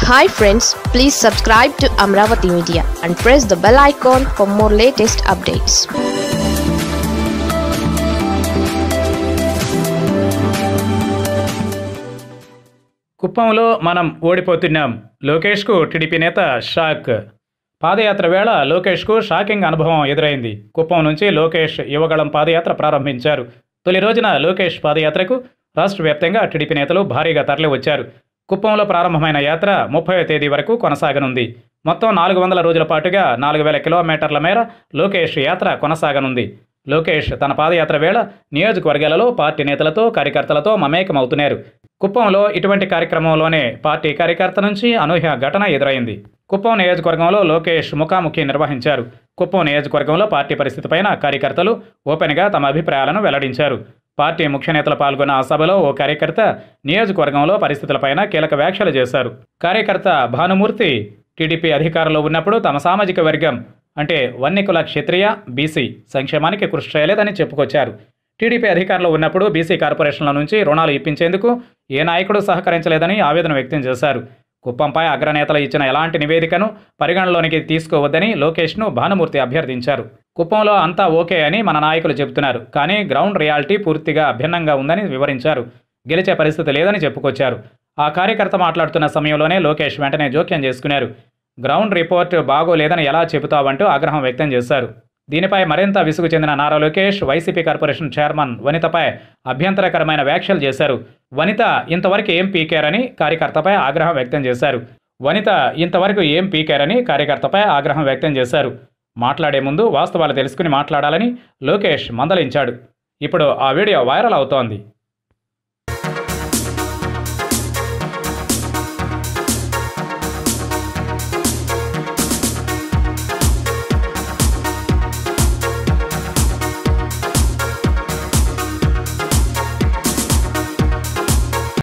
hi friends please subscribe to Amaravati media and press the bell icon for more latest updates కుప్పంలో మనం ఓడిపోతున్నాం లోకేష్కు TDP నేత shock పాదయాత్ర వేళ లోకేష్కు shocking అనుభవం ఎదురైంది కుప్పం నుంచి లోకేష్ యువగళం పాదయాత్ర ప్రారంభించారు తొలి రోజున లోకేష్ పాదయాత్రకు రాష్ట్ర వ్యాప్తంగా టీడీపీ నేతలు భారీగా తరలి వచ్చారు కుప్పంలో ప్రారంభమైన యాత్ర ముప్పై తేదీ వరకు కొనసాగనుంది మొత్తం నాలుగు వందల రోజుల పాటుగా నాలుగు వేల కిలోమీటర్ల మేర లోకేష్ యాత్ర కొనసాగనుంది లోకేష్ తన పాదయాత్ర వేళ నియోజకవర్గాలలో పార్టీ నేతలతో కార్యకర్తలతో మమేకమవుతున్నారు కుప్పంలో ఇటువంటి కార్యక్రమంలోనే పార్టీ కార్యకర్త నుంచి అనూహ్య ఘటన ఎదురైంది కుప్పం నియోజకవర్గంలో లోకేష్ ముఖాముఖి నిర్వహించారు కుప్పం నియోజకవర్గంలో పార్టీ పరిస్థితిపైన కార్యకర్తలు ఓపెన్గా తమ అభిప్రాయాలను వెల్లడించారు పార్టీ ముఖ్య నేతలు పాల్గొన్న ఆ సభలో ఓ కార్యకర్త నియోజకవర్గంలో పరిస్థితులపైన కీలక వ్యాఖ్యలు చేశారు కార్యకర్త భానుమూర్తి టీడీపీ అధికారంలో ఉన్నప్పుడు తమ సామాజిక వర్గం అంటే వన్నికుల క్షత్రియ బీసీ సంక్షేమానికి కృషి చేయలేదని చెప్పుకొచ్చారు టీడీపీ అధికారంలో ఉన్నప్పుడు బీసీ కార్పొరేషన్ల నుంచి రుణాలు ఇప్పించేందుకు ఏ నాయకుడు సహకరించలేదని ఆవేదన వ్యక్తం చేశారు కుప్పంపై అగ్రనేతలు ఇచ్చిన ఎలాంటి నివేదికను పరిగణలోనికి తీసుకోవద్దని లోకేష్ను భానుమూర్తి అభ్యర్థించారు కుప్పంలో అంతా ఓకే అని మన నాయకులు చెబుతున్నారు కానీ గ్రౌండ్ రియాలిటీ పూర్తిగా భిన్నంగా ఉందని వివరించారు గెలిచే పరిస్థితి లేదని చెప్పుకొచ్చారు ఆ కార్యకర్త మాట్లాడుతున్న సమయంలోనే లోకేష్ వెంటనే జోక్యం చేసుకున్నారు గ్రౌండ్ రిపోర్ట్ బాగోలేదని ఎలా చెబుతావంటూ ఆగ్రహం వ్యక్తం చేశారు దీనిపై మరింత విసుగు చెందిన Nara Lokesh YCP corporation chairman వనితపై అభ్యంతరకరమైన వ్యాఖ్యలు చేశారు వనిత ఇంతవరకు ఏం పీకారని కార్యకర్తపై ఆగ్రహం వ్యక్తం చేశారు వనిత ఇంతవరకు ఏం పీకారని కార్యకర్తపై ఆగ్రహం వ్యక్తం చేశారు మాట్లాడే ముందు వాస్తవాలు తెలుసుకుని మాట్లాడాలని లోకేష్ మందలించాడు ఇప్పుడు ఆ వీడియో వైరల్ అవుతోంది